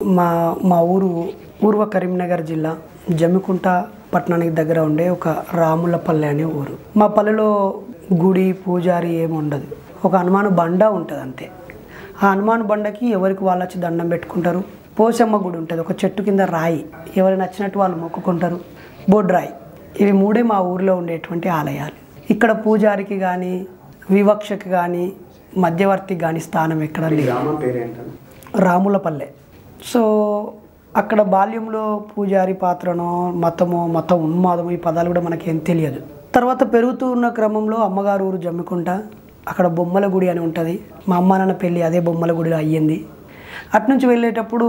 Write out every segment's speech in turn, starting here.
మా మా ఊరు పూర్వ కరీంనగర్ జిల్లా జమ్మికుంట పట్టణానికి దగ్గర ఉండే ఒక రాములపల్లె అనే ఊరు మా పల్లెలో గుడి పూజారి ఏమి ఉండదు ఒక హనుమాన్ బండ ఉంటుంది అంతే ఆ హనుమాన్ బండకి ఎవరికి వాళ్ళు వచ్చి దండం పెట్టుకుంటారు పోచమ్మ గుడి ఉంటుంది ఒక చెట్టు కింద రాయి ఎవరు నచ్చినట్టు వాళ్ళు మొక్కుకుంటారు బొడ్రాయి ఇవి మూడే మా ఊరిలో ఉండేటువంటి ఆలయాలు ఇక్కడ పూజారికి కానీ వివక్షకి కానీ మధ్యవర్తికి కానీ స్థానం ఎక్కడ లేదు గ్రామం పేరేంటండి రాములపల్లె సో అక్కడ బాల్యంలో పూజారి పాత్రనో మతమో మత ఉన్మాదము ఈ పదాలు కూడా మనకేం తెలియదు తర్వాత పెరుగుతూ ఉన్న క్రమంలో అమ్మగారు ఊరు జమ్మికుంట అక్కడ బొమ్మల గుడి అని ఉంటుంది మా అమ్మ నాన్న పెళ్ళి అదే బొమ్మల గుడిలో అయ్యింది అట్నుంచి వెళ్ళేటప్పుడు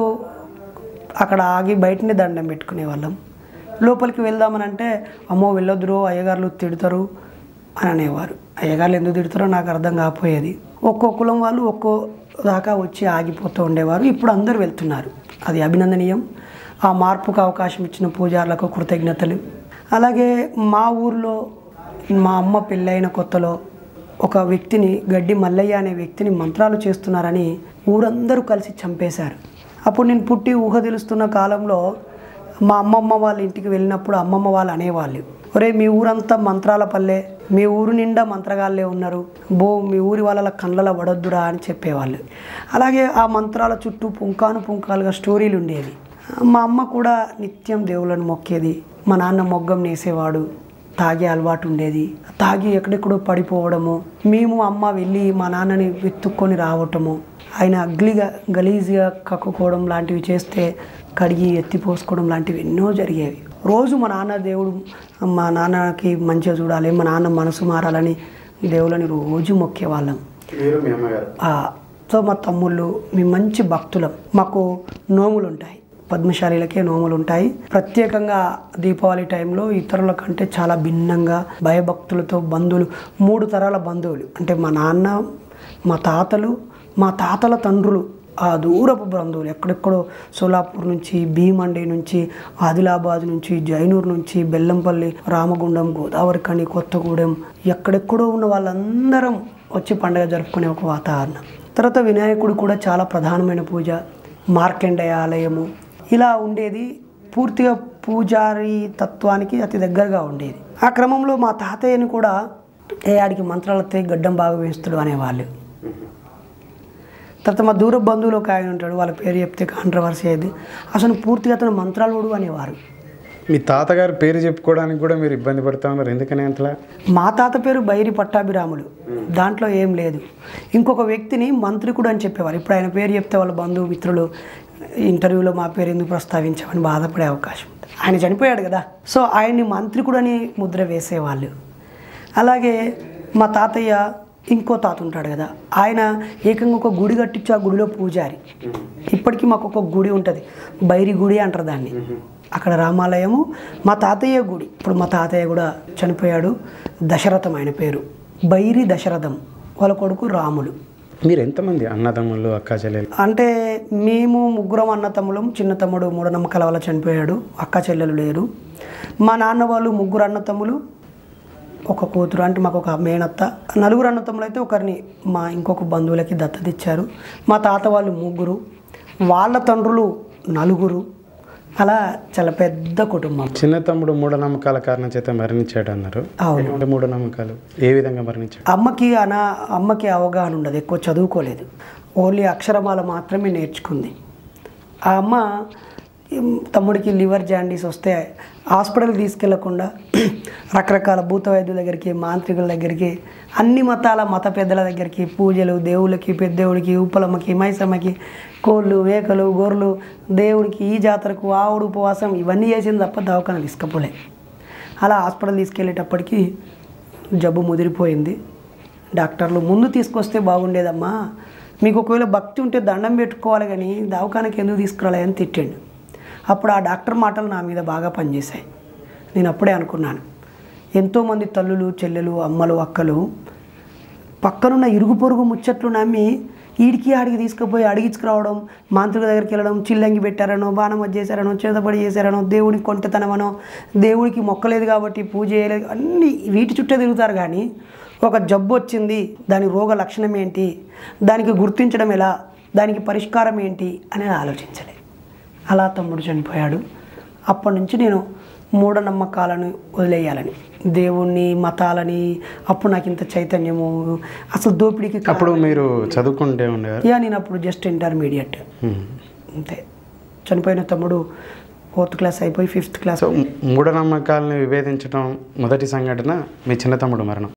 అక్కడ ఆగి బయటనే దండం పెట్టుకునే వాళ్ళం లోపలికి వెళ్దామని అంటే అమ్మో వెళ్ళొద్దురు అయ్యగారులు తిడతారు అని అనేవారు అయ్యగారులు ఎందుకు తిడతారో నాకు అర్థం కాకపోయేది ఒక్కో కులం వాళ్ళు ఒక్కో దాకా వచ్చి ఆగిపోతూ ఉండేవారు ఇప్పుడు అందరూ వెళ్తున్నారు అది అభినందనీయం ఆ మార్పుకు అవకాశం ఇచ్చిన పూజారులకు కృతజ్ఞతలు అలాగే మా ఊర్లో మా అమ్మ పెళ్ళైన కొత్తలో ఒక వ్యక్తిని గడ్డి మల్లయ్య అనే వ్యక్తిని మంత్రాలు చేస్తున్నారని ఊరందరూ కలిసి చంపేశారు అప్పుడు నేను పుట్టి ఊహ తెలుస్తున్న కాలంలో మా అమ్మమ్మ వాళ్ళ ఇంటికి వెళ్ళినప్పుడు అమ్మమ్మ వాళ్ళు అనేవాళ్ళు ఒరే మీ ఊరంతా మంత్రాల పల్లె మీ ఊరు నిండా మంత్రగాళ్ళే ఉన్నారు బో మీ ఊరి వాళ్ళ కళ్ళలో పడొద్దురా అని చెప్పేవాళ్ళు అలాగే ఆ మంత్రాల చుట్టూ పుంకాను పుంకాలుగా స్టోరీలు ఉండేవి మా అమ్మ కూడా నిత్యం దేవుళ్ళను మొక్కేది మా నాన్న మొగ్గం నేసేవాడు తాగే అలవాటు ఉండేది తాగి ఎక్కడెక్కడో పడిపోవడము మేము అమ్మ వెళ్ళి మా నాన్నని వెతుక్కొని రావటము ఆయన అగ్లిగా గలీజ్గా కక్కుకోవడం లాంటివి చేస్తే కడిగి ఎత్తిపోసుకోవడం లాంటివి ఎన్నో జరిగేవి రోజు మా నాన్న దేవుడు మా నాన్నకి మంచిగా చూడాలి మా నాన్న మనసు మారాలని దేవుళ్ళని రోజు మొక్కేవాళ్ళం మీరు మీ అమ్మగారు ఆ, సో మా తమ్ముళ్ళు మీ మంచి భక్తులం మాకు నోములు ఉంటాయి పద్మశాలీలకే నోములు ఉంటాయి ప్రత్యేకంగా దీపావళి టైంలో ఇతరుల కంటే చాలా భిన్నంగా భయభక్తులతో బంధువులు మూడు తరాల బంధువులు అంటే మా నాన్న మా తాతలు మా తాతల తండ్రులు ఆ దూరపు బంధువులు ఎక్కడెక్కడో సోలాపూర్ నుంచి భీమండి నుంచి ఆదిలాబాద్ నుంచి జైనూర్ నుంచి బెల్లంపల్లి రామగుండం గోదావరికని కొత్తగూడెం ఎక్కడెక్కడో ఉన్న వాళ్ళందరం వచ్చి పండగ జరుపుకునే ఒక వాతావరణం తర్వాత వినాయకుడు కూడా చాలా ప్రధానమైన పూజ మార్కండేయ ఆలయము ఇలా ఉండేది పూర్తిగా పూజారి తత్వానికి అతి దగ్గరగా ఉండేది ఆ క్రమంలో మా తాతయ్యని కూడా ఏ ఆడికి మంత్రాలతో గడ్డం బాగా వేస్తాడు అనేవాళ్ళు తర్వాత మా దూర బంధువులు ఒక ఆయన ఉంటాడు వాళ్ళ పేరు చెప్తే కాంట్రవర్సీ అయ్యేది అసలు పూర్తిగా అతను మంత్రాలుడు అనేవారు మీ తాతగారి పేరు చెప్పుకోవడానికి కూడా మీరు ఇబ్బంది పడుతూ ఉన్నారు ఎందుకని అంతలా మా తాత పేరు బైరి పట్టాభిరాములు దాంట్లో ఏం లేదు ఇంకొక వ్యక్తిని మంత్రికుడు అని చెప్పేవారు ఇప్పుడు ఆయన పేరు చెప్తే వాళ్ళ బంధువు మిత్రులు ఇంటర్వ్యూలో మా పేరు ఎందుకు ప్రస్తావించామని బాధపడే అవకాశం ఉంది ఆయన చనిపోయాడు కదా సో ఆయన్ని మంత్రికుడు అని ముద్ర వేసేవాళ్ళు అలాగే మా తాతయ్య ఇంకో తాత ఉంటాడు కదా ఆయన ఏకంగా ఒక గుడి కట్టించి ఆ గుడిలో పూజారి ఇప్పటికీ మాకు ఒక గుడి ఉంటుంది బైరి గుడి అంటారు దాన్ని అక్కడ రామాలయము మా తాతయ్య గుడి ఇప్పుడు మా తాతయ్య కూడా చనిపోయాడు దశరథం ఆయన పేరు బైరి దశరథం వాళ్ళ కొడుకు రాములు మీరు ఎంతమంది అన్నదమ్ముళ్ళు అక్క చెల్లెలు అంటే మేము ముగ్గురం అన్న తమ్ములం చిన్న తమ్ముడు మూఢనమ్మకాల వల్ల చనిపోయాడు అక్క చెల్లెలు లేరు మా నాన్న వాళ్ళు ముగ్గురు అన్న తమ్ములు ఒక కూతురు అంటే మాకు ఒక మేనత్త నలుగురు అన్న తమ్ములు అయితే ఒకరిని మా ఇంకొక బంధువులకి దత్తత ఇచ్చారు మా తాత వాళ్ళు ముగ్గురు వాళ్ళ తండ్రులు నలుగురు అలా చాలా పెద్ద కుటుంబం చిన్న తమ్ముడు మూఢనమ్మకాల కారణం చేత మరణించాడు అన్నారు అవును ఎటువంటి మూఢనమ్మకాలు ఏ విధంగా మరణించాడు అమ్మకి అనా అమ్మకి అవగాహన ఉండదు ఎక్కువ చదువుకోలేదు ఓన్లీ అక్షరమాల మాత్రమే నేర్చుకుంది ఆ అమ్మ ఏం, తమ్ముడికి లివర్ జాండీస్ వస్తే హాస్పిటల్ తీసుకెళ్లకుండా రకరకాల భూత వైద్యుల దగ్గరికి మాంత్రికుల దగ్గరికి అన్ని మతాల మత పెద్దల దగ్గరికి పూజలు దేవుళ్ళకి పెద్దవుడికి ఉప్పలమ్మకి మైసమ్మకి కోళ్ళు మేకలు గొర్రెలు దేవుడికి ఈ జాతరకు ఆవుడు ఉపవాసం ఇవన్నీ చేసింది తప్ప దవాఖాన తీసుకపోలే అలా హాస్పిటల్ తీసుకెళ్ళేటప్పటికి జబ్బు ముదిరిపోయింది డాక్టర్లు ముందు తీసుకొస్తే బాగుండేదమ్మా మీకు ఒకవేళ భక్తి ఉంటే దండం పెట్టుకోవాలి కానీ దవాఖానకి ఎందుకు తీసుకురాలని తిట్టాడు అప్పుడు ఆ డాక్టర్ మాటలు నా మీద బాగా పనిచేశాయి నేను అప్పుడే అనుకున్నాను ఎంతోమంది తల్లులు చెల్లెలు అమ్మలు అక్కలు పక్కనున్న ఇరుగు పొరుగు ముచ్చట్లు నమ్మి ఈడికి ఆడికి తీసుకుపోయి అడిగించుకురావడం మాంత్రిక దగ్గరికి వెళ్ళడం చిల్లంగి పెట్టారనో బాణం చేశారనో చేతబడి చేశారనో దేవుడికి కొంటతనమనో దేవుడికి మొక్కలేదు కాబట్టి పూజ చేయలేదు అన్ని వీటి చుట్టే తిరుగుతారు కానీ ఒక జబ్బు వచ్చింది దాని రోగ లక్షణం ఏంటి దానికి గుర్తించడం ఎలా దానికి పరిష్కారం ఏంటి అనేది ఆలోచించలే అలా తమ్ముడు చనిపోయాడు అప్పటి నుంచి నేను మూఢనమ్మకాలను వదిలేయాలని దేవుణ్ణి మతాలని అప్పుడు నాకు ఇంత చైతన్యము అసలు దోపిడీకి కా- అప్పుడు మీరు చదువుకుంటే ఉండేవారు యా నేను అప్పుడు జస్ట్ ఇంటర్మీడియట్ ఉమ్. అంతే చనిపోయిన తమ్ముడు ఫోర్త్ క్లాస్ అయిపోయి ఫిఫ్త్ క్లాస్ సో మూఢనమ్మకాలను విభేదించడం మొదటి సంఘటన మీ చిన్న తమ్ముడు మరణం